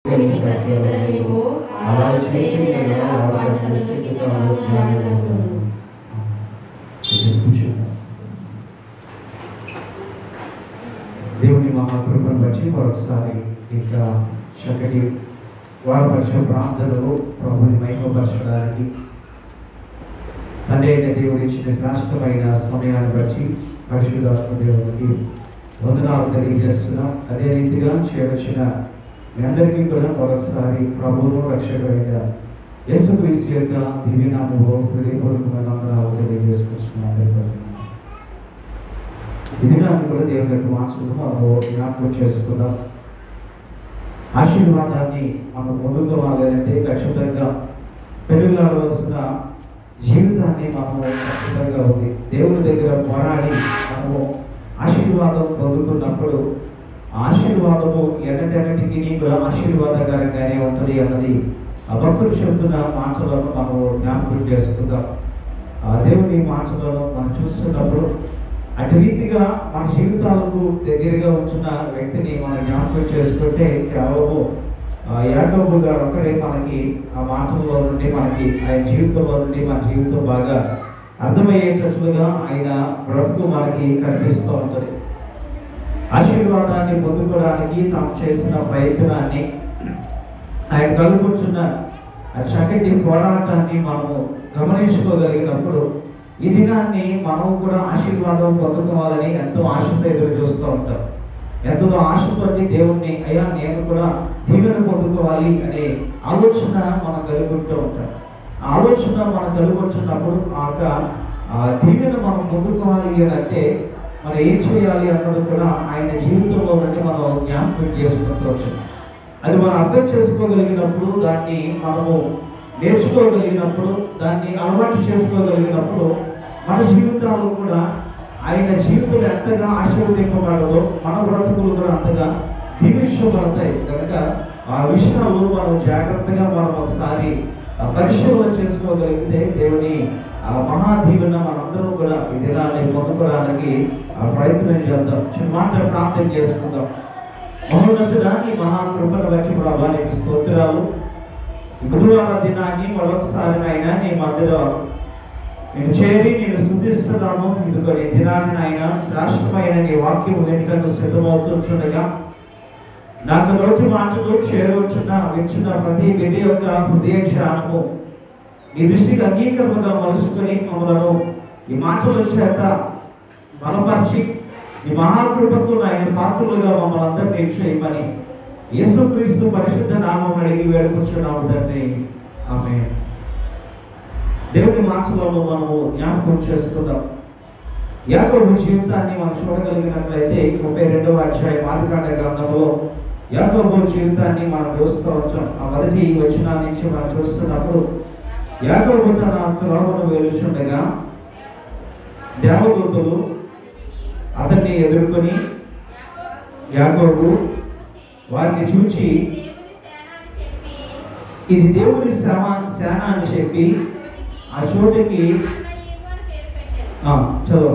నీకు ప్రత్యేకతనివ్వు. అలా చేసిన యెడల వారి దృష్టికి తాను జ్ఞానవంతుడు. కూర్చుందాం దేవుని మహాకృపను బట్టి మరొకసారి ఇంకా చక్కటి వారపక్ష ప్రాంతాలలో ప్రభుని మైకపరచడానికి తండ్రి అయిన దేవుడు ఇచ్చిన శ్రేష్టమైన సమయాన్ని బట్టి పరిశుద్ధాత్మ దేవుడికి వందనాలు తెలియజేస్తున్నాం అదే రీతిగా చేరొచ్చిన మీ అందరికీ కూడా మరొకసారి ప్రభువు రక్షకుడైన యేసుక్రీస్తు యొక్క దివ్యనామములో హృదయపూర్వకమైన వందనాలు తెలియజేసుకుంటున్నాం ఇదిగా కూడా దేవుని యొక్క మాటలు మనము జ్ఞాపకం చేసుకుందాం ఆశీర్వాదాన్ని మనం పొందుకోవాలంటే ఖచ్చితంగా పెరుగులాడవలసిన జీవితాన్ని మనము ఖచ్చితంగా ఉంది దేవుని దగ్గర పోరాడి మనము ఆశీర్వాదం పొందుకున్నప్పుడు ఆశీర్వాదము ఎన్నటన్నిటికీ కూడా ఆశీర్వాదకరంగానే ఉంటుంది అన్నది ఆ భక్తులు చెబుతున్న మాటలను మనము జ్ఞాపకం చేసుకుందాం ఆ దేవుని మాటలను మనం చూస్తున్నప్పుడు అటు రీతిగా మన జీవితాలకు దగ్గరగా ఉంచిన వ్యక్తిని మనం జ్ఞాపకం చేసుకుంటే కేవలము ఆ యాకోబు గారు ఒక్కడే మనకి ఆ మాటల్లో నుండి మనకి ఆయన జీవితంలో నుండి మన జీవితం బాగా అర్థమయ్యేటట్లుగా ఆయన బ్రతుకు మనకి కనిపిస్తూ ఉంటుంది ఆశీర్వాదాన్ని పొందుకోవడానికి తాము చేసిన ప్రయత్నాన్ని ఆయన కలుపుచున్న ఆ చక్కటి పోరాటాన్ని మనము గమనించుకోగలిగినప్పుడు ఈ దినాన్ని మనం కూడా ఆశీర్వాదం పొందుకోవాలని ఎంతో ఆశతో ఎదురు చూస్తూ ఉంటాం ఎంతో ఆశతోటి దేవుణ్ణి అయ్యా నేను కూడా దీవెన పొందుకోవాలి అనే ఆలోచన మనం కలుగుతూ ఉంటాం ఆ ఆలోచన మనం కలుగుతున్నప్పుడు ఆ యొక్క ఆ దీవెన మనం పొందుకోవాలి అని అంటే మనం ఏం చేయాలి అన్నది కూడా ఆయన జీవితంలో నుండి మనం జ్ఞాపకం చేసుకుంటూ వచ్చాం అది మనం అర్థం చేసుకోగలిగినప్పుడు దాన్ని మనము నేర్చుకోగలిగినప్పుడు దాన్ని అలవాటు చేసుకోగలిగినప్పుడు మన జీవితాలు కూడా ఆయన జీవితం ఎంతగా ఆశీర్వదింపబడదో మన బ్రతుకులు కూడా అంతగా దీవించబడతాయి కనుక ఆ విషయాలు మనం జాగ్రత్తగా మనం ఒకసారి ఆ పరిశీలన చేసుకోగలిగితే దేవుని ఆ మహాదీవెన మనందరం కూడా ఈ దినాన్ని పొందుకోవడానికి ఆ ప్రయత్నం చేద్దాం చిన్న మాట ప్రార్థన చేసుకుందాం మహోన్నతుడా నీ మహాకృపను బట్టి ప్రభానికి స్తోత్రాలు ఈ బుధవారం దినాన్ని మరొకసారి నాయన నీ మధ్యలో నేను చేరి నేను శుద్ధిస్తున్నాను ఇదిగో నీ దినాన్ని నాయన శ్రేష్టమైన నీ వాక్యం వినటకు సిద్ధమవుతుండగా నాకు నోటి మాటలు చేరవచ్చున్న వింటున్న ప్రతి బిడ్డ యొక్క హృదయ క్షానము నీ దృష్టికి అంగీకరముగా మలుచుకొని మమ్మలను ఈ మాటల చేత బలపరిచి ఈ మహాకృపకు ఆయన పాత్రులుగా మమ్మల్ని అందరినీ చేయమని యేసుక్రీస్తు పరిశుద్ధ నామం అడిగి వేడుకుంటున్నాము తండ్రి ఆమె దేవుని మాటలలో మనము జ్ఞాపకం చేసుకుందాం యాకోబు జీవితాన్ని మనం చూడగలిగినట్లయితే ముప్పై రెండవ అధ్యాయం ఆదికాండ గ్రంథంలో యాకోబు జీవితాన్ని మనం చూస్తూ వచ్చాం ఆ మొదటి వచ్చిన నుంచి మనం చూస్తున్నప్పుడు యాకోబు తన త్రోవను వెలుచుండగా దేవదూతలు అతన్ని ఎదుర్కొని యాకోబు వారిని చూచి ఇది దేవుని శ్రమ సేన అని చెప్పి ఆ చోటుకి ఆ, చదువు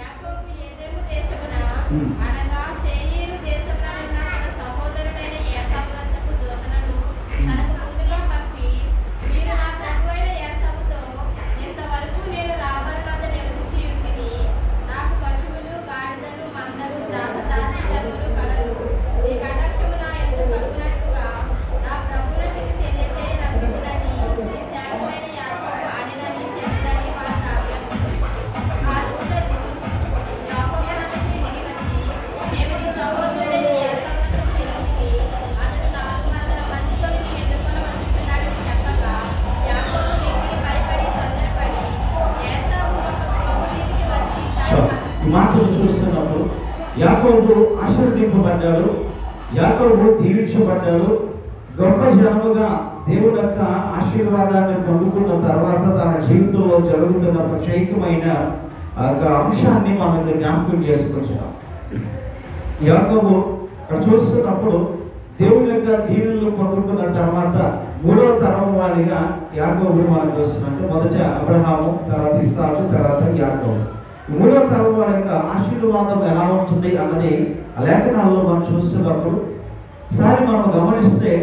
ఉమ్. అనగా శేయీరు దేశమున ఉన్న తన సహోదరుడైన ఏసావునకు దూతలను తనకు ముందుగా పంపి మీరు నా ప్రభువైన ఏసావుతో ఇంతవరకు నేను లాభాల వద్ద నివసించి ఉంటిని నాకు పశువులు గాడిదలు మందలు దాసదాసి జనులు కలరు ఈ కటాక్షము నా ఎందు కలుగునట్టుగా నా ప్రభువులకి తెలియజేయననుకుంటున్నది ఈ శాఖమైన యాకోబు అనేదని చెప్తుందని వారు నాకు ఆ దూతలు యాకోబునకు తిరిగి వచ్చి మేము నీ సహోదరుడైన ఏసావునకు పిలిపితిమి అతడు నాలుగు వందల మందితో నీ ఎదుర్కొన వచ్చుచున్నాడని చెప్పగా యాకోబు మిక్కిలి భయపడి తొందరపడి ఏసావు ఒక కొమ్ము మీదికి వచ్చి సో, దాని ఈ మాటలు చూస్తున్నప్పుడు యాకోబు ఆశీర్వదింపబడ్డాడు యాకోబు దీవించబడ్డాడు గొప్ప జనముగా దేవుని యొక్క ఆశీర్వాదాన్ని పొందుకున్న తర్వాత తన జీవితంలో జరుగుతున్న ప్రత్యేకమైన ఆ యొక్క అంశాన్ని మనం ఇక్కడ జ్ఞాపకం చేసుకొచ్చాం యాకోబు ఇక్కడ చూస్తున్నప్పుడు దేవుని యొక్క దీవెనలు పొందుకున్న తర్వాత మూడో తరం వాడిగా యాకోబుని మనం చూస్తున్నాం మొదట అబ్రహాము తర్వాత ఇస్సాకు తర్వాత యాకోబు ఈ మూడో తరం వారి యొక్క ఆశీర్వాదం ఎలా ఉంటుంది అన్నది ఆ లేఖనాల్లో మనం చూస్తున్నప్పుడు ఒకసారి మనం గమనిస్తే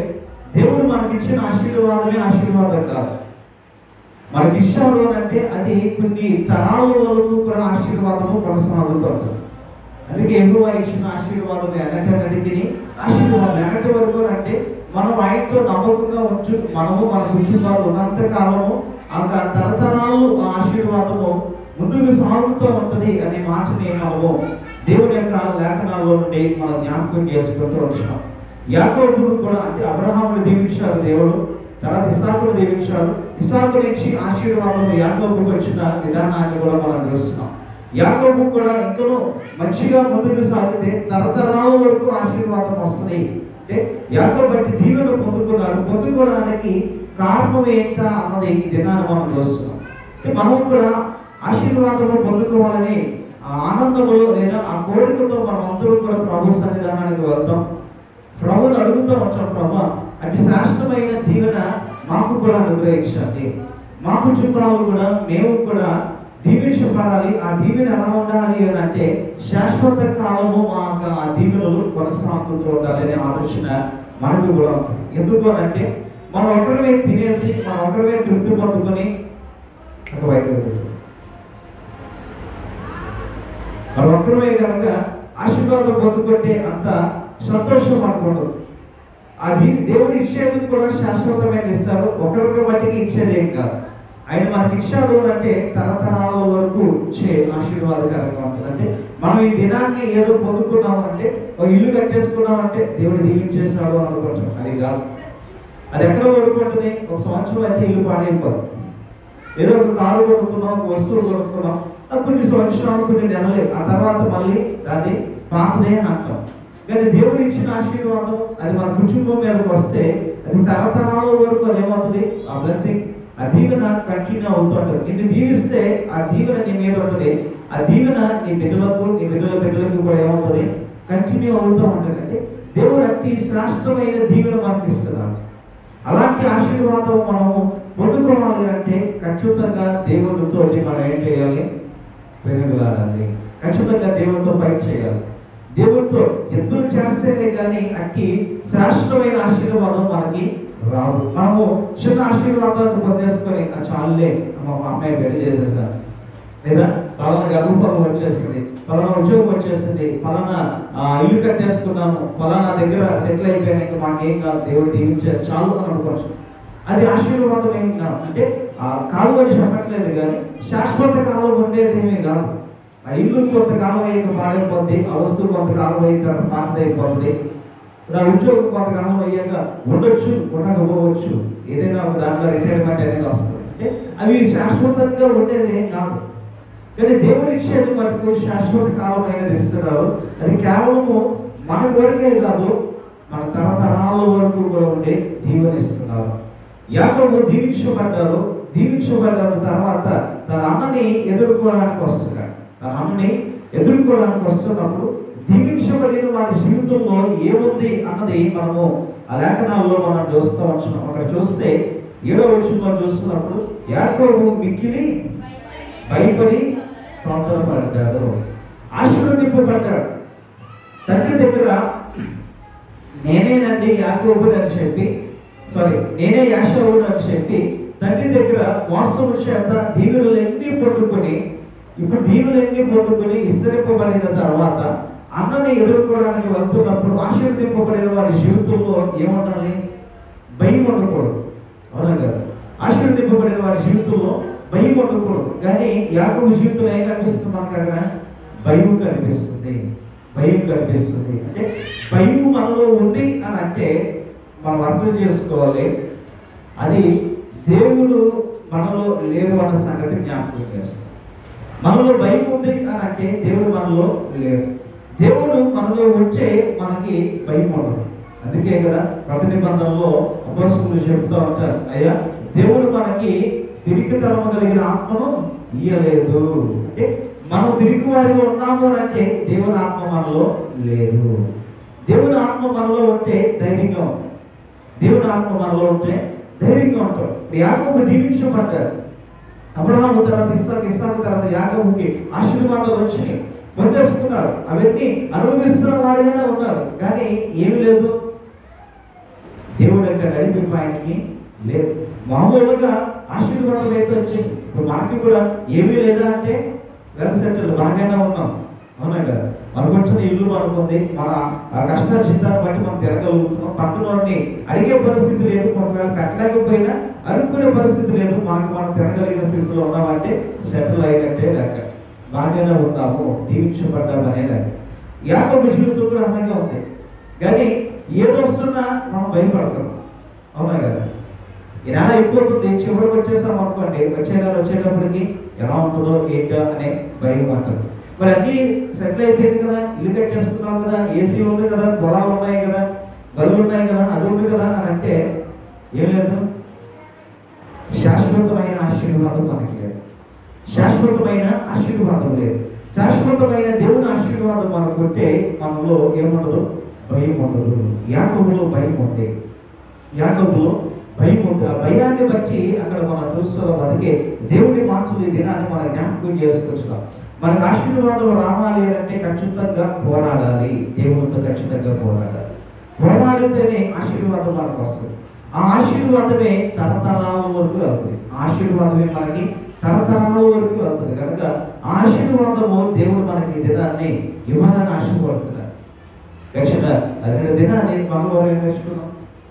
దేవుడు మనకిచ్చిన ఆశీర్వాదమే ఆశీర్వాదం కాదు మనకి ఇచ్చాడు అని అంటే అది కొన్ని తరాల వరకు కూడా ఆశీర్వాదము కొనసాగుతూ ఉంటుంది అందుకే ఎక్కువ ఇచ్చిన ఆశీర్వాదం ఎన్నటన్నిటికీ ఆశీర్వాదం ఎన్నటి వరకు అంటే మనం ఆయనతో నమ్మకంగా ఉంచు మనము మన కుటుంబాలు ఉన్నంత కాలము ఆ క- తరతరాలు ఆ ఆశీర్వాదము ముందుకు సాగుతూ ఉంటుంది అనే మాటని మనము దేవుని యొక్క లేఖనాల్లో నుండి మనం జ్ఞాపకం చేసుకుంటూ వచ్చినాం యాకోబును కూడా అంటే అబ్రహాముని దీవించారు దేవుడు తర్వాత ఇస్సాకును దీవించాడు ఇస్సాకు నుంచి ఆశీర్వాదం యాకోబుకు వచ్చిన విధానాన్ని కూడా మనం చూస్తున్నాం యాకోబు కూడా ఇంకనూ మంచిగా ముందుకు సాగితే తరతరాల వరకు ఆశీర్వాదం వస్తుంది అంటే యాకోబు బట్టి దీవెన పొందుకున్నారు పొందుకోవడానికి కారణం ఏంటా అన్నది ఈ దినాన్ని మనం చూస్తున్నాం అంటే మనం కూడా ఆశీర్వాదము పొందుకోవాలని ఆ ఆనందములో లేదా ఆ కోరికతో మనం అందరూ కూడా ప్రభు సన్నిధానానికి వెళ్తాం ప్రభుని అడుగుతూ ఉంటాం ప్రభా అతి శ్రేష్టమైన దీవెన మాకు కూడా అనుగ్రహించండి మా కుటుంబాలు కూడా మేము కూడా దీవించబడాలి ఆ దీవెన ఎలా ఉండాలి అని అంటే శాశ్వత కాలము మా యొక్క ఆ దీవెనలు కొనసాగుతూ ఉండాలి అనే ఆలోచన మనకు కూడా ఉంటుంది ఎందుకు అని అంటే మనం ఒకరిమే తినేసి మనం ఒకరిమే తృప్తి పొందుకొని ఒక వైపు మనం ఒక్కరమే కనుక ఆశీర్వాదం పొందుకుంటే అంత సంతోషం మనకు ఉండదు అది దేవుడు ఇచ్చేది కూడా శాశ్వతమైన ఇస్తారు ఒకరికి మట్టికి ఇచ్చేది ఏం కాదు ఆయన మనకి ఇచ్చాడు అంటే తరతరాల వరకు ఇచ్చే ఆశీర్వాదకరంగా ఉంటుంది అంటే మనం ఈ దినాన్ని ఏదో పొందుకున్నాం అంటే ఒక ఇల్లు కట్టేసుకున్నాం అంటే దేవుడు దీవించేశాడు అని అనుకుంటాం అది కాదు అది ఎక్కడ వరకు ఉంటుంది ఒక సంవత్సరం అయితే ఇల్లు పాడైపోదు ఏదో ఒక కారు కొనుక్కున్నాం ఒక వస్తువులు కొనుక్కున్నాం అది కొన్ని సంవత్సరాలు కొన్ని నెలలే ఆ తర్వాత మళ్ళీ అది పాతదే అని అంటాం కానీ దేవుడు ఇచ్చిన ఆశీర్వాదం అది మన కుటుంబం మీదకి వస్తే అది తరతరాల వరకు అది ఏమవుతుంది ఆ బ్లెస్సింగ్ ఆ దీవెన కంటిన్యూ అవుతూ ఉంటుంది నిన్ను దీవిస్తే ఆ దీవెన నీ మీద ఉంటుంది ఆ దీవెన నీ బిడ్డలకు నీ బిడ్డల బిడ్డలకు కూడా ఏమవుతుంది కంటిన్యూ అవుతూ ఉంటుంది అంటే దేవుడు అట్టి శ్రేష్టమైన దీవెన మనకి ఇస్తున్నాడు అలాంటి ఆశీర్వాదం మనము పొందుకోవాలి అంటే ఖచ్చితంగా దేవుడితో మనం ఏం చేయాలి వెనుగలాడాలి ఖచ్చితంగా దేవుడితో ఫైట్ చేయాలి దేవుడితో యుద్ధం చేస్తేనే కానీ అట్టి శ్రేష్టమైన ఆశీర్వాదం మనకి రాదు మనము చిన్న ఆశీర్వాదాన్ని పొందేసుకొని ఆ చాలులే మా అమ్మాయి పెళ్లి చేసేసారు లేదా పలానా గర్భఫలం వచ్చేసింది పలానా ఉద్యోగం వచ్చేసింది పలానా ఆ, ఇల్లు కట్టేసుకున్నాను పలానా దగ్గర సెటిల్ అయిపోయాక మాకేం కాదు దేవుడు దీవించారు చాలు అని అనుకోవచ్చు అది ఆశీర్వాదం ఏం కాదు అంటే ఆ కాలం అని చెప్పట్లేదు కానీ శాశ్వత కాలం ఉండేది ఏమీ కాదు ఆ ఇల్లు కొంతకాలం అయ్యాక పాడైపోద్ది ఆ వస్తువు కొంతకాలం అయ్యాక పాతదైపోతుంది నా ఉద్యోగం కొంతకాలం అయ్యాక ఉండొచ్చు ఉండకపోవచ్చు ఏదైనా ఒక దాంట్లో రిటైర్మెంట్ అనేది వస్తుంది అంటే అవి శాశ్వతంగా ఉండేది ఏం కాదు కానీ దేవుడు ఇచ్చేది మనకు శాశ్వత కాలమైనది ఇస్తున్నారు అది కేవలము మన కొరకే కాదు మన తరతరాల వరకు కూడా ఉండే దీవెన ఇస్తున్నారు యాకోబు దీవించబడ్డారు దీవించబడ్డారు తర్వాత తన అన్నని ఎదుర్కోవడానికి వస్తున్నాడు తన అన్నని ఎదుర్కోవడానికి వస్తున్నప్పుడు దీవించబడిన వారి జీవితంలో ఏముంది అన్నది మనము ఆ లేఖనాల్లో మనం చూస్తూ వచ్చున్నాం అక్కడ చూస్తే ఏడో విషయంలో చూస్తున్నప్పుడు యాకోబు మిక్కిలి భయపడి తొందరపడ్డాడు ఆశీర్వదింపబడ్డాడు తండ్రి దగ్గర నేనేనండి యాకోబుని అని చెప్పి సారీ నేనే యాషవుని అని చెప్పి తండ్రి దగ్గర మోసం చేత దీవులన్నీ పొందుకొని ఇప్పుడు దీవులన్నీ పొందుకొని విస్తరింపబడిన తర్వాత అన్నని ఎదుర్కోవడానికి వెళ్తున్నప్పుడు ఆశీర్వదింపబడిన వారి జీవితంలో ఏముండాలి భయం ఉండకూడదు అవునా కదా ఆశీర్వదింపబడిన వారి జీవితంలో భయం ఉండకూడదు కానీ యాకోబు జీవితంలో ఏం కనిపిస్తుంది మనకు అక్కడ భయం కనిపిస్తుంది భయం కనిపిస్తుంది అంటే భయం మనలో ఉంది అని అంటే మనం అర్థం చేసుకోవాలి అది దేవుడు మనలో లేరు అన్న సంగతి జ్ఞాపకం చేస్తాం మనలో భయం ఉంది అని అంటే దేవుడు మనలో లేరు దేవుడు మనలో ఉంటే మనకి భయం ఉండదు అందుకే కదా కొత్త నిబంధనలో అపోసకులు చెప్తూ ఉంటారు అయ్యా దేవుడు మనకి పిరికితనం కలిగిన ఆత్మను ఇయ్యలేదు అంటే మనం పిరికి వారిగా ఉన్నాము అని అంటే దేవుని ఆత్మ మనలో లేదు దేవుని ఆత్మ మనలో ఉంటే ధైర్యంగా ఉంటాం దేవుని ఆత్మ మనలో ఉంటే ధైర్యంగా ఉంటాం యాకోబు దీవించబడ్డారు అబ్రహాము తర్వాత ఇస్సాకు ఇస్సాకు తర్వాత యాకోబుకి ఆశీర్వాదాలు వచ్చినాయి పొందేసుకున్నారు అవన్నీ అనుభవిస్తున్న వాడిగానే ఉన్నారు కానీ ఏమి లేదు దేవుని యొక్క నడిపింపు ఆయనకి లేదు మామూలుగా ఆశీర్వాదం అయితే వచ్చేసి ఇప్పుడు మనకి కూడా ఏమీ లేదా అంటే వెల్ సెటిల్ బాగానే ఉన్నాం అవునా కదా మనకు వచ్చిన ఇల్లు మనకు ఉంది మన ఆ కష్టాల చిత్తాన్ని బట్టి మనం తిరగలుగుతున్నాం పక్కన వాడిని అడిగే పరిస్థితి లేదు ఒకవేళ పెట్టలేకపోయినా అనుకునే పరిస్థితి లేదు మనకు మనం తిరగలిగిన స్థితిలో ఉన్నామంటే సెటిల్ అయినట్టే లెక్క బాగానే ఉన్నాము దీవించబడ్డామనే లెక్క యాకోబు జీవితం కూడా అలాగే ఉంది కానీ ఏదో వస్తున్నా మనం భయపడుతున్నాం అవునా కదా ఈ నెల అయిపోతుంది చివరికి వచ్చేసాం అనుకోండి వచ్చే నెల వచ్చేటప్పటికి ఎలా ఉంటుందో ఏంటో అనే భయం అంటారు మరి అన్నీ సెటిల్ అయిపోయింది కదా ఇల్లు కట్టేసుకున్నాం కదా ఏసీ ఉంది కదా పొలాలు ఉన్నాయి కదా బళ్ళు ఉన్నాయి కదా అది ఉంది కదా అని అంటే ఏం లేదు శాశ్వతమైన ఆశీర్వాదం మనకి లేదు శాశ్వతమైన ఆశీర్వాదం లేదు శాశ్వతమైన దేవుని ఆశీర్వాదం మనకు ఉంటే మనలో ఏముండదు భయం ఉండదు యాకబులో భయం ఉంది యాకబులో భయం ఉంది ఆ భయాన్ని బట్టి అక్కడ మనం చూస్తున్నాం అందుకే దేవుని మార్చులు ఈ దినాన్ని మనం జ్ఞాపకం చేసుకొచ్చున్నాం మనకు ఆశీర్వాదం రావాలి అంటే ఖచ్చితంగా పోరాడాలి దేవునితో ఖచ్చితంగా పోరాడాలి పోరాడితేనే ఆశీర్వాదం మనకు వస్తుంది ఆ ఆశీర్వాదమే తరతరాల వరకు వెళ్తుంది ఆ ఆశీర్వాదమే మనకి తరతరాల వరకు వెళ్తుంది కనుక ఆ ఆశీర్వాదము దేవుడు మనకి ఈ దినాన్ని ఇవ్వాలని ఆశీర్వడుతున్నారు ఖచ్చితంగా రెండు దినాన్ని మనలో ఏం నేర్చుకున్నాం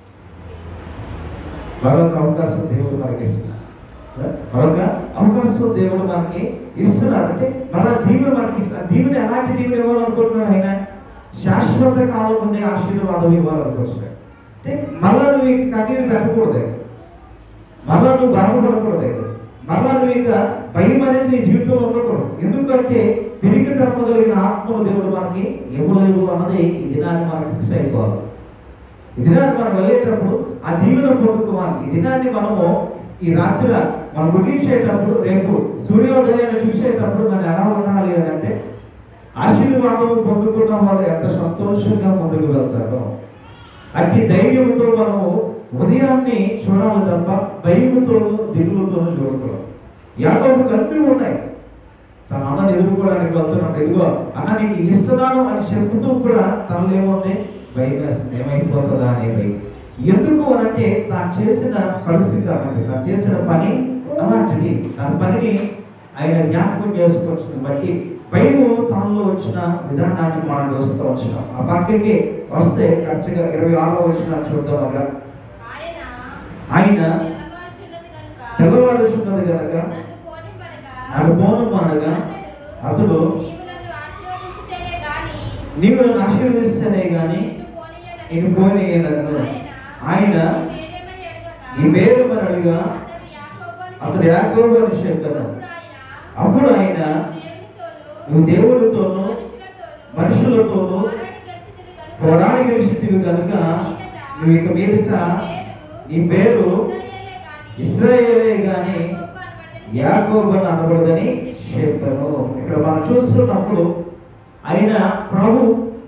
మరొక అవకాశం దేవుడు మనకి ఇస్తున్నారు మరొక అవకాశం దేవుడు మనకి ఇస్తున్నారు అంటే మన దీవుని మనకి ఇస్తున్నారు దీవుని ఎలాంటి దీవుని ఇవ్వాలనుకుంటున్నాడు ఆయన శాశ్వత కాలం ఉండే ఆశీర్వాదం ఇవ్వాలనుకుంటున్నాడు అంటే మళ్ళా నువ్వు ఇక కన్నీరు పెట్టకూడదు మళ్ళా నువ్వు బాధపడకూడదు మళ్ళా నువ్వు ఇక భయం అనేది నీ జీవితంలో ఉండకూడదు ఎందుకంటే తిరిగి తరమగలిగిన ఆత్మను దేవుడు మనకి ఇవ్వలేదు అన్నది ఈ దినాన్ని మనం ఫిక్స్ అయిపోవాలి ఈ దినాన్ని మనం వెళ్ళేటప్పుడు ఆ దీవెన పొందుకోవాలి ఈ దినాన్ని మనము ఈ రాత్రి మనం ముగించేటప్పుడు రేపు సూర్యోదయాన్ని చూసేటప్పుడు మనం ఎలా ఉండాలి అని అంటే ఆశీర్వాదం పొందుకున్న వాళ్ళు ఎంత సంతోషంగా ముందుకు వెళ్తారో అట్టి ధైర్యంతో మనము ఉదయాన్ని చూడాలి తప్ప భయముతోనూ దిగులుతోనూ చూడకూడదు యాకోబుకి అన్నీ ఉన్నాయి తన అన్నని ఎదుర్కోవడానికి వెళ్తున్నప్పుడు ఇదిగో అన్న నీకు ఇస్తున్నాను అని చెబుతూ కూడా తనలో ఏముంది భయం వేస్తుంది ఏమైపోతుందా అనే భయం ఎందుకు అనంటే తాను చేసిన పరిస్థితి అలాంటిది తాను చేసిన పని అలాంటిది తన పనిని ఆయన జ్ఞాపకం చేసుకోవచ్చు బట్టి భయము తనలో వచ్చిన విధానాన్ని మనం చూస్తూ వచ్చినాం ఆ పక్కకి వస్తే కరెక్ట్గా ఇరవై ఆరో వచ్చిన చూద్దాం అక్కడ ఆయన ఆయన తెల్లవారుచున్నది కనుక తెల్లవారుచున్నది కనుక నన్ను పోనివ్వనగా నన్ను పోనమనగా అతడు నీవు నన్ను ఆశీర్వదించితేనే గాని నీవు నన్ను ఆశీర్వదిస్తేనే గాని నిన్ను నేను పోనీయనని పోనీయనను ఆయన నీ ఈ పేరేమని అడగగా పేరు మనడిగా అతడు యాకోబు అతడు యాకోబు అని అని చెప్పాను అప్పుడు ఆయన అప్పుడు ఆయన దేవునితోనూ నువ్వు దేవుడితోనూ మనుషులతోనూ పోరాడి గెలిచితివి కనుక నువ్వు ఇక మీదట నీ పేరు ఇస్రాయేలే గాని యాకోబు అని అనబడదని చెప్పాను ఇక్కడ మనం చూస్తున్నప్పుడు ఆయన ప్రభు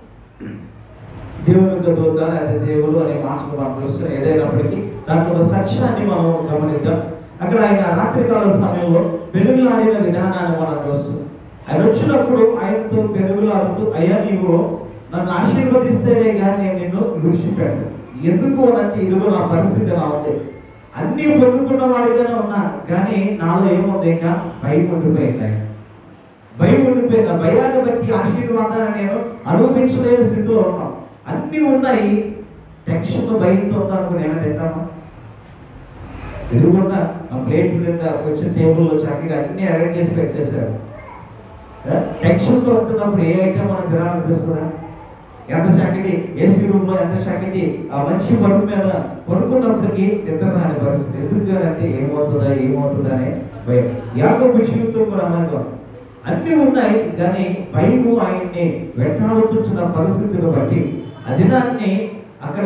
దేవుని యొక్క దూత లేదా దేవుడు అనే మాటలు మనం చూస్తున్నాం ఏదైనప్పటికీ దాంట్లో ఉన్న సత్యాన్ని మనం గమనిద్దాం అక్కడ ఆయన రాత్రికాల సమయంలో పెనుగులాడిన విధానాన్ని మనం చూస్తున్నాం ఆయన వచ్చినప్పుడు ఆయనతో పెనుగులాడుతూ అయ్యా నీవు నన్ను ఆశీర్వదిస్తేనే కానీ నేను నిన్ను విడిచిపెట్టను ఎందుకు అనంటే ఇదిగో నా పరిస్థితి ఎలా ఉంది అన్నీ పొందుకున్న వాడిగానే ఉన్నా కానీ నాలో ఏముంది ఇంకా భయం ఉండిపోయింది ఆయన భయం ఉండిపోయింది ఆ భయాన్ని బట్టి ఆశీర్వాదాన్ని నేను అనుభవించలేని స్థితిలో ఉన్నాం అన్నీ ఉన్నాయి టెన్షన్ భయంతో ఉందనుకుని నేను తింటామా ఎదురుకుండా ఆ ప్లేట్ నిండా వచ్చిన టేబుల్లో చక్కగా అన్ని అరేంజ్ చేసి పెట్టేశారు ఆ, టెన్షన్తో ఉంటున్నప్పుడు ఏ ఐటమ్ మనకు తినాలనిపిస్తుందా ఎంత చక్కటి ఏసీ రూమ్లో ఎంత చక్కటి ఆ మంచి పరుపు మీద పడుకున్నప్పటికీ నిద్ర రాని పరిస్థితి ఎందుకు అంటే ఏమవుతుందా ఏమవుతుందా అనే భయం యాకోబు జీవితం కూడా అలాగే ఉంది. అన్నీ ఉన్నాయి కానీ భయము ఆయన్ని వెంటాడుతున్న పరిస్థితులను బట్టి ఆ దినాన్ని అక్కడ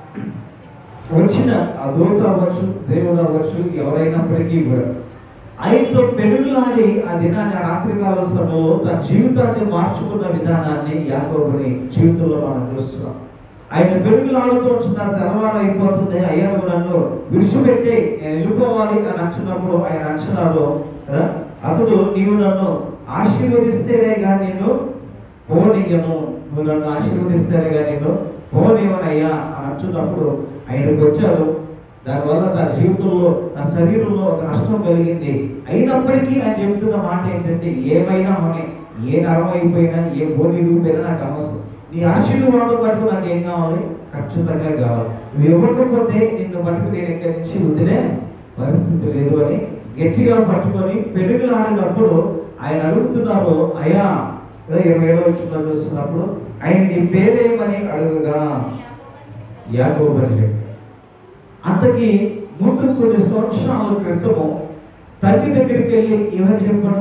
వచ్చిన ఆ దూత అవ్వచ్చు దేవుడు అవ్వచ్చు ఎవరైనప్పటికీ కూడా ఆయనతో పెనుగులాడి ఆ దినాన్ని ఆ రాత్రికాల సమయంలో తన జీవితాన్ని మార్చుకున్న విధానాన్ని యాకోబుని జీవితంలో మనం చూస్తున్నాం ఆయన పెరుగులాడుతూ వచ్చిన తెల్లవారు అయిపోతుంది అయ్యా నువ్వు నన్ను విడిచిపెట్టి నేను వెళ్ళిపోవాలి అని అంటున్నప్పుడు ఆయన అంచనాలు కదా అతడు నీవు నన్ను ఆశీర్వదిస్తేనే కానీ నిన్ను పోనీయను నువ్వు నన్ను ఆశీర్వదిస్తేనే కానీ నిన్ను పోనీయనయ్యా అని అంటున్నప్పుడు ఆయనకు వచ్చాడు దానివల్ల తన జీవితంలో తన శరీరంలో ఒక నష్టం కలిగింది అయినప్పటికీ ఆయన చెబుతున్న మాట ఏంటంటే ఏమైనా అవని ఏ నరం అయిపోయినా ఏ బోని రూపైనా నాకు అవసరం నీ ఆశీర్వాదం పట్టు నాకు ఏం కావాలి ఖచ్చితంగా కావాలి నువ్వు ఇవ్వకపోతే నిన్ను పట్టుకు నేను ఇక్కడి నుంచి వదిలే పరిస్థితి లేదు అని గట్టిగా పట్టుకొని పెరుగులాడినప్పుడు ఆయన అడుగుతున్నారు అయ్యా ఏదో ఇరవై ఏడో వచ్చిన చూస్తున్నప్పుడు ఆయన నీ పేరేమని అడుగుగా యాకోబు అని చెప్పాడు అంతకి ముందు కొన్ని సంవత్సరాల క్రితము తండ్రి దగ్గరికి వెళ్ళి ఏమని చెప్పాడు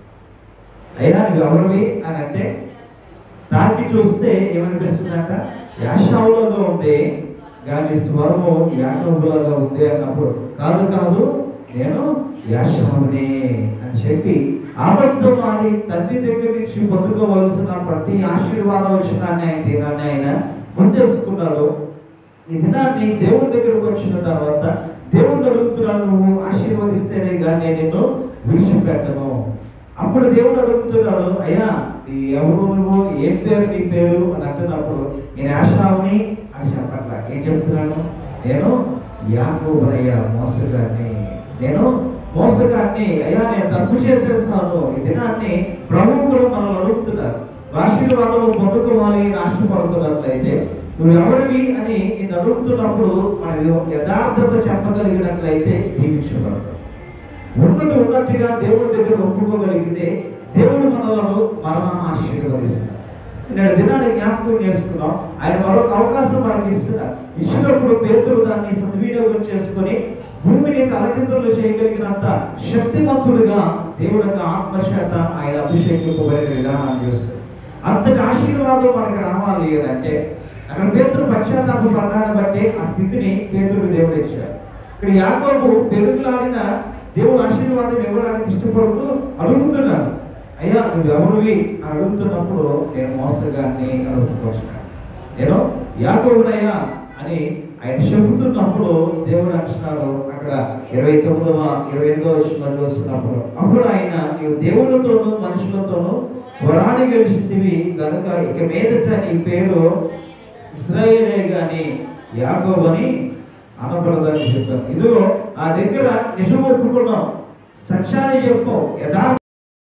అయ్యా నువ్వు ఎవరివి అని అంటే తాకి చూస్తే ఏమనిపిస్తుందంట యాషావులోగా ఉంది కానీ స్వరము యాకోబులాగా ఉంది అన్నప్పుడు కాదు కాదు నేను యాషావునే అని చెప్పి అబద్ధం ఆడి తండ్రి దగ్గర నుంచి పొందుకోవలసిన ప్రతి ఆశీర్వాద విషయాన్ని ఆయన దినాన్ని ఆయన పొందేసుకున్నాడు ఈ దినాన్ని దేవుని దగ్గరకు వచ్చిన తర్వాత దేవుణ్ణి అడుగుతున్నాను నువ్వు ఆశీర్వదిస్తేనే కానీ నేను నిన్ను విడిచిపెట్టను అప్పుడు దేవుడు అడుగుతున్నాడు అయ్యా ఈ ఎవరు నువ్వు ఏం పేరు నీ పేరు అని అంటున్నప్పుడు నేను ఆశావుని అని చెప్పట్లా ఏం చెప్తున్నాను నేను యాకోబరయ్య మోసగాన్ని నేను మోసగాన్ని అయ్యా నేను తప్పు చేసేస్తాను ఈ దినాన్ని ప్రభువు కూడా మనల్ని అడుగుతున్నారు ఆశీర్వాదము పొందుకోవాలి అని ఆశపడుతున్నట్లయితే నువ్వు ఎవరివి అని నేను అడుగుతున్నప్పుడు మన యథార్థత చెప్పగలిగినట్లయితే దీవించబడతావు ఉన్నది ఉన్నట్టుగా దేవుడి దగ్గర ఒప్పుకోగలిగితే దేవుడు మనలను మరణ ఆశీర్వదిస్తాడు నేను దినాన్ని జ్ఞాపకం చేసుకున్నాం ఆయన మరొక అవకాశం మనకి ఇస్తున్నారు ఇచ్చినప్పుడు పేతురు దాన్ని సద్వినియోగం చేసుకొని భూమిని తలకిందులు చేయగలిగినంత శక్తిమంతుడుగా దేవుడి యొక్క ఆత్మచేత ఆయన అభిషేకింపబడిన విధానాన్ని చేస్తాడు అంతటి ఆశీర్వాదం మనకు రావాలి అని అంటే అక్కడ పేతురు పశ్చాత్తాప పడ్డాన్ని బట్టి ఆ స్థితిని పేతురుకు దేవుడు ఇచ్చాడు ఇక్కడ యాకోబు పెరుగులాడిన దేవుడు ఆశీర్వాదం ఇవ్వడానికి ఇష్టపడుతూ అడుగుతున్నాడు అయ్యా నువ్వు ఎవరివి అని అడుగుతున్నప్పుడు నేను మోసగాన్ని అడుగుతున్నాను నేను యాకోబునయ్యా అని ఆయన చెబుతున్నప్పుడు దేవుడు అంటున్నాడు అక్కడ ఇరవై తొమ్మిదవ ఇరవై ఎనిమిదవ వచ్చిన చూస్తున్నప్పుడు అప్పుడు ఆయన నీవు దేవులతోనూ మనుషులతోనూ పోరాడి గెలిచితివి కనుక ఇక మీదట నీ పేరు ఇస్రాయేలే గాని యాకోబు అని అనబడదని చెప్పారు ఇదిగో ఆ దగ్గర నిజం ఒప్పుకున్నాం సత్యాన్ని చెప్పు యథార్థ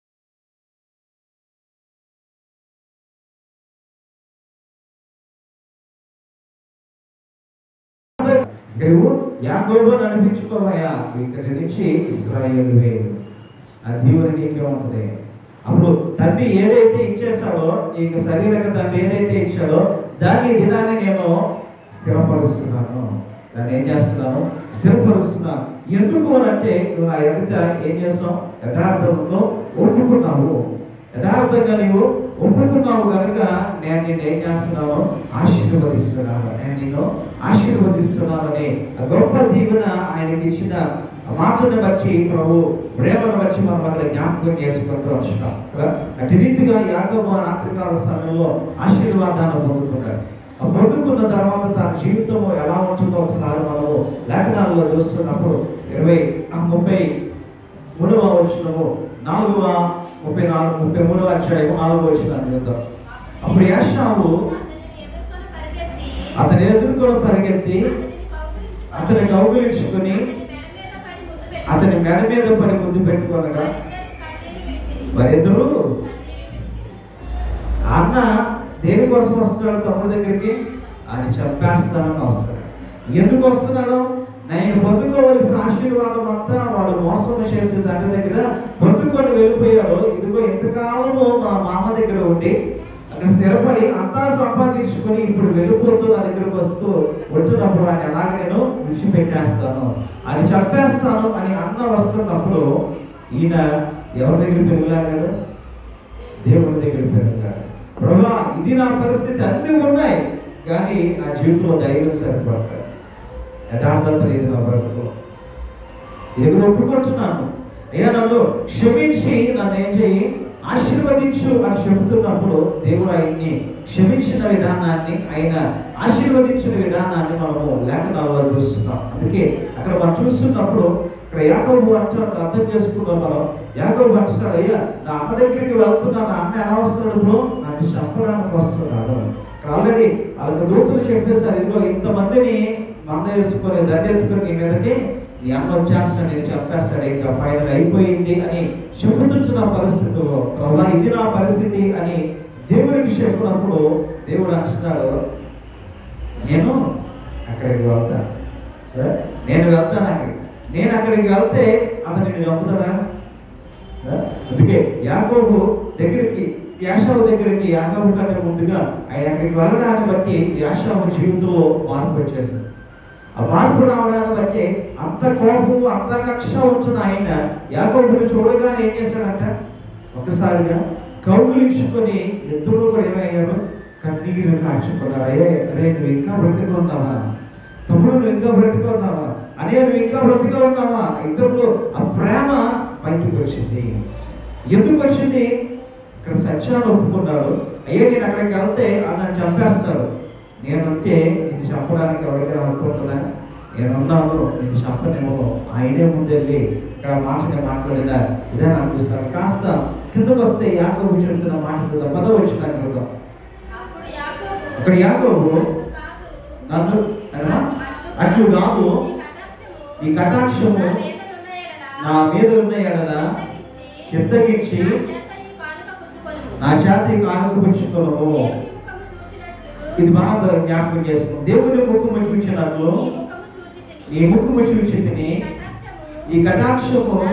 నువ్వు యాకోబు అని అనిపించుకోవయ్యా ఇక్కడి నుంచి ఇస్రాయేల్ వేరు ఆ దీవెన నీకే ఉంటుంది అప్పుడు తండ్రి ఏదైతే ఇచ్చేసాడో నీకు శరీరక తండ్రి ఏదైతే ఇచ్చాడో దాన్ని ఈ దినాన్ని నేను స్థిరపరుస్తున్నాను దాన్ని ఏం చేస్తున్నాను స్థిరపరుస్తున్నాను ఎందుకు అని అంటే నువ్వు నా ఎదుట ఏం చేస్తావు యథార్థంతో ఒప్పుకున్నావు యథార్థంగా నీవు ఒప్పుకున్నావు కనుక నేను నిన్ను ఏం చేస్తున్నాను ఆశీర్వదిస్తున్నాను నేను నిన్ను ఆశీర్వదిస్తున్నానని ఆ గొప్ప దీవెన ఆయనకి ఇచ్చిన ఆ మాటను బట్టి ప్రభు ప్రేమను బట్టి మనం అక్కడ జ్ఞాపకం చేసుకుంటూ వచ్చినాం కదా? అటు రీతిగా యాకోబు ఆ రాత్రికాల సమయంలో ఆశీర్వాదాన్ని పొందుకున్నాడు ఆ పొందుకున్న తర్వాత తన జీవితం ఎలా ఉంటుందో ఒకసారి మనము లేఖనాల్లో చూస్తున్నప్పుడు ఇరవై ఆ ముప్పై మూడవ వచనము నాలుగవ ముప్పై నాలుగు ముప్పై మూడవ అధ్యాయము నాలుగవ వచనాన్ని చూద్దాం అప్పుడు యాషావు అతనిని ఎదుర్కొని అతని ఎదుర్కొని పరిగెత్తి పరిగెత్తి అతని అతని కౌగిలించుకొని అతని మెడ మీద అతని మెడ మీద పడి ముద్దు పెట్టుకుని పడి ముద్దు పెట్టుకొనగా వారిద్దరూ కన్నీరు విడిచిరి. వారిద్దరూ కన్నీరు అన్న దేనికోసం వస్తున్నాడు తమ్ముడి దగ్గరికి ఆయన చంపేస్తానని వస్తాడు ఎందుకు వస్తున్నాడు నేను పొందుకోవలసిన ఆశీర్వాదం అంతా వాడు మోసం చేసే తండ్రి దగ్గర పొందుకొని వెళ్ళిపోయాడు ఇదిగో ఇంతకాలము మా మామ దగ్గర ఉండి అక్కడ స్థిరపడి అంతా సంపాదించుకొని ఇప్పుడు వెళ్ళిపోతూ నా దగ్గరకు వస్తూ ఉంటున్నప్పుడు ఆయన ఎలాగ నేను విడిచిపెట్టేస్తాను ఆయన చంపేస్తాను అని అన్న వస్తున్నప్పుడు ఈయన ఎవరి దగ్గరికి వెళ్ళాడు దేవుడి దగ్గర పెరుగుతాడు ప్రభా ఇది నా పరిస్థితి అన్నీ ఉన్నాయి కానీ నా జీవితంలో ధైర్యం సరిపడతాడు యథార్థత లేదు నా బ్రతుకులో ఇది కూడా ఒప్పుకుంటున్నాను అయ్యా నన్ను క్షమించి నన్ను ఏం చేయి ఆశీర్వదించు అని చెబుతున్నప్పుడు దేవుడు ఆయన్ని క్షమించిన విధానాన్ని ఆయన ఆశీర్వదించిన విధానాన్ని మనము లేఖనాల్లో చూస్తున్నాం అందుకే అక్కడ మనం చూస్తున్నప్పుడు ఇక్కడ యాకోబు అంటాడు అర్థం చేసుకున్నాం మనం యాకోబు అంటున్నాడు అయ్యా నా అమ్మ దగ్గరికి వెళ్తున్నా నా అన్న ఎలా వస్తున్నాడు బ్రో నన్ను చంపడానికి వస్తున్నాడు ఆల్రెడీ వాళ్ళకి దూతలు చెప్పేశారు ఇదిగో ఇంతమందిని మంద వేసుకొని దండెత్తుకొని నీ మీదకి నీ అన్న వచ్చేస్తాడు నేను చెప్పేస్తాడు ఇంకా ఫైనల్ అయిపోయింది అని చెబుతుంటున్న పరిస్థితుల్లో ప్రభా ఇది నా పరిస్థితి అని దేవుడికి చెప్పినప్పుడు దేవుడు అంటున్నాడు నేను అక్కడికి వెళ్తాను ఏ? నేను వెళ్తాను అక్కడికి నేను అక్కడికి వెళ్తే అతను నేను చంపుతాడా ఏ? అందుకే యాకోబు దగ్గరికి యాషావు దగ్గరికి యాకోబు కంటే ముందుగా ఆయన అక్కడికి వెళ్ళడాన్ని బట్టి యాషావు జీవితంలో మార్పు వచ్చేసింది ఆ మార్పు రావడాన్ని బట్టి అంత కోపం అంత కక్ష ఉంచిన ఆయన యాకోబుని చూడగానే ఏం చేశాడంట ఒకసారిగా కౌగులించుకొని ఇద్దరు కూడా ఏమయ్యారు కన్నీరు కార్చుకున్నారు అయ్యే అరే నువ్వు ఇంకా బ్రతికి ఉన్నావా తమ్ముడు నువ్వు ఇంకా బ్రతికి ఉన్నావా అనే నువ్వు ఇంకా బ్రతికి ఉన్నావా ఇద్దరు ఆ ప్రేమ బయటకు వచ్చింది ఎందుకు వచ్చింది ఇక్కడ సత్యాన్ని ఒప్పుకున్నాడు అయ్యే నేను అక్కడికి వెళ్తే అన్న చంపేస్తాడు నేనుంటే నేను చంపడానికి ఎవరికైనా అనుకుంటున్నా నేనున్నాను నేను చంపనేమో ఆయనే ముందెళ్ళి ఇక్కడ మాటనే మాట్లాడినా ఇదే అనిపిస్తాను కాస్త కిందకు వస్తే యాకోబు చెబుతున్న మాట చూద్దాం పదవ వచ్చిన చూద్దాం అప్పుడు యాకోబు అక్కడ యాకోబు "అట్లు కాదు, నన్ను అనగా, అట్లు కాదు ఈ కటాక్షము ఈ కటాక్షము నా మీద ఉన్న ఎడల నా మీద ఉన్న ఎడల చిత్తగించి చిత్తగించి నా చేత నా చేతి ఈ కానుక పుచ్చుకొనుము. కానుక పుచ్చుకొనము దేవుని ముఖము చూచినట్లు ఇది బాగా జ్ఞాపకం చేసుకున్నాం దేవుని ముఖము చూచినట్లు నీ ముఖము చూచితిని. నీ ముఖము చూచితిని ఈ ఈ కటాక్షము కటాక్షము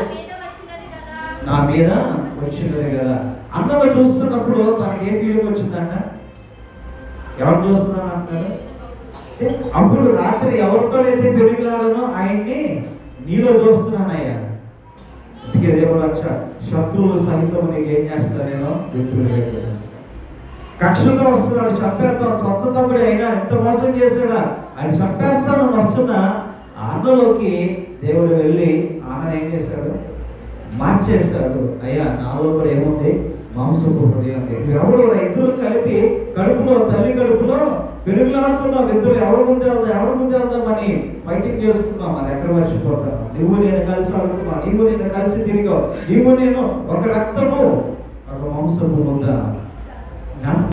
నా మీద వచ్చినది కదా నా మీద వచ్చినది కదా అన్నను చూస్తున్నప్పుడు తనకి ఏ ఫీలింగ్ వచ్చిందంట ఎవరు చూస్తున్నాను అంటారు అంటే అప్పుడు రాత్రి ఎవరితోనైతే పెరుగులాడనో ఆయన్ని నీలో చూస్తున్నానయ్యా అందుకే దేవుడు వచ్చ శత్రువులు సహితం నీకు ఏం చేస్తారు నేను మిత్రులుగా చేసేస్తాను కక్షతో వస్తున్నాడు చంపేద్దాం సొంత తమ్ముడు అయినా ఎంత మోసం చేశాడా ఆయన చంపేస్తాను వస్తున్న ఆ అన్నలోకి దేవుడు వెళ్ళి ఆమెను ఏం చేశాడు మార్చేశాడు అయ్యా నాలో కూడా ఏముంది మాంసపు హృదయం ఉంది ఎవరు ఇద్దరు కలిపి కడుపులో తల్లి కడుపులో వెలుగులాడుకున్నాం ఇద్దరు ఎవరి ముందు వెళ్దాం ఎవరి ముందు వెళ్దామని ఫైటింగ్ చేసుకున్నాం అది ఎక్కడ మర్చిపోతాం నువ్వు నేను కలిసి ఆడుకున్నావు నీవు నేను కలిసి తిరిగావు నీవు నేను ఒక రక్తము ఒక మాంసపు ఉందా